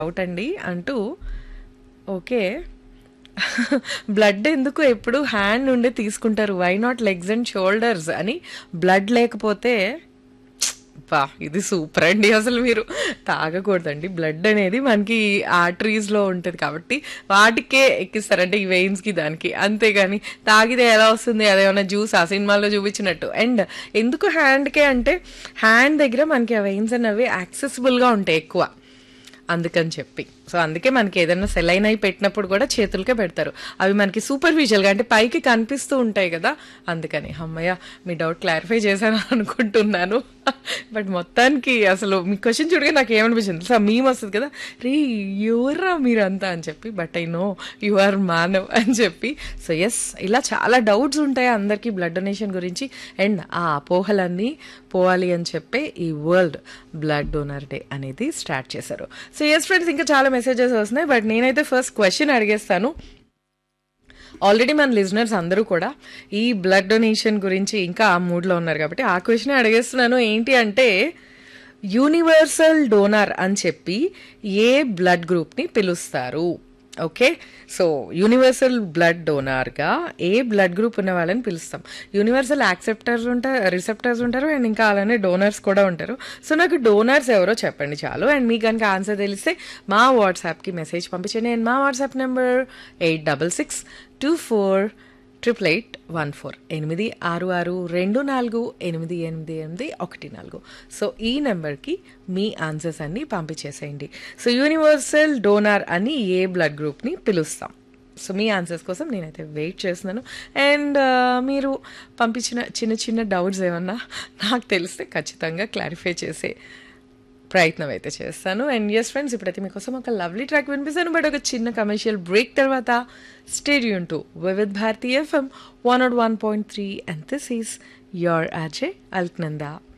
doubt అండి అంటూ okay blood ఎందుకు ఎప్పుడు హ్యాండ్ నుండే తీసుకుంటారు why not legs and shoulders అని బ్లడ్ లేకపోతే బా ఇది సూపర్ అండి అసలు మీరు తాగకూడదండి బ్లడ్ అనేది మనకి ఆర్టరీస్లో ఉంటుంది కాబట్టి వాటికే ఎక్కిస్తారంటే ఈ వెయిన్స్కి దానికి అంతేగాని తాగితే ఎలా వస్తుంది అదేమన్నా జ్యూస్ ఆ సినిమాలో చూపించినట్టు అండ్ ఎందుకు హ్యాండ్కే అంటే హ్యాండ్ దగ్గర మనకి ఆ వెయిన్స్ అనేవి యాక్సెసిబుల్గా ఉంటాయి ఎక్కువ అందుకని చెప్పి సో అందుకే మనకి ఏదైనా సెలైన్ అయి పెట్టినప్పుడు కూడా చేతులకే పెడతారు అవి మనకి సూపర్ఫిషియల్గా అంటే పైకి కనిపిస్తూ ఉంటాయి కదా అందుకని అమ్మయ్య మీ డౌట్ క్లారిఫై చేశాను అనుకుంటున్నాను బట్ మొత్తానికి అసలు మీ క్వశ్చన్ చూడగా నాకు ఏమనిపించింది సో మీమ్ వస్తుంది కదా రీ ఎవరా మీరంతా అని చెప్పి but I know you are Manav అని చెప్పి సో ఎస్ ఇలా చాలా డౌట్స్ ఉంటాయి అందరికీ బ్లడ్ డొనేషన్ గురించి అండ్ ఆ అపోహలన్నీ పోవాలి అని చెప్పే ఈ వరల్డ్ బ్లడ్ డోనర్ డే అనేది స్టార్ట్ చేశారు సో ఎస్ ఫ్రెండ్స్ ఇంకా చాలా మెసేజెస్ వస్తున్నాయి బట్ నేనైతే ఫస్ట్ క్వశ్చన్ అడిగేస్తాను ఆల్రెడీ మన లిజనర్స్ అందరూ కూడా ఈ బ్లడ్ డొనేషన్ గురించి ఇంకా ఆ మూడ్లో ఉన్నారు కాబట్టి ఆ క్వశ్చన్ అడిగేస్తున్నాను ఏంటి అంటే యూనివర్సల్ డోనర్ అని చెప్పి ఏ బ్లడ్ గ్రూప్ని పిలుస్తారు ఓకే సో యూనివర్సల్ బ్లడ్ డోనార్గా ఏ బ్లడ్ గ్రూప్ ఉన్న వాళ్ళని పిలుస్తాం యూనివర్సల్ యాక్సెప్టర్స్ ఉంటారు రిసెప్టర్స్ ఉంటారు అండ్ ఇంకా అలానే డోనర్స్ కూడా ఉంటారు సో నాకు డోనర్స్ ఎవరో చెప్పండి చాలు అండ్ మీకు కనుక ఆన్సర్ తెలిస్తే మా వాట్సాప్కి మెసేజ్ పంపించండి అండ్ మా WhatsApp number eight double six two four triple eight one four ఎనిమిది ఆరు ఆరు రెండు నాలుగు ఎనిమిది ఎనిమిది ఎనిమిది ఒకటి నాలుగు సో ఈ నెంబర్కి మీ ఆన్సర్స్ అన్నీ పంపించేసేయండి సో యూనివర్సల్ డోనార్ అని ఏ బ్లడ్ గ్రూప్ని పిలుస్తాం సో మీ ఆన్సర్స్ కోసం నేనైతే వెయిట్ చేస్తున్నాను అండ్ మీరు పంపించిన చిన్న చిన్న డౌట్స్ ఏమన్నా నాకు తెలిస్తే ఖచ్చితంగా క్లారిఫై చేసే ప్రయత్నం అయితే చేస్తాను అండ్ ఎస్ ఫ్రెండ్స్ ఇప్పుడైతే మీకోసం ఒక లవ్లీ ట్రాక్ వినిపిస్తాను బట్ ఒక చిన్న కమర్షియల్ బ్రేక్ తర్వాత stay tuned to Vividh Bharati FM one not one point three and this is your RJ Alaknanda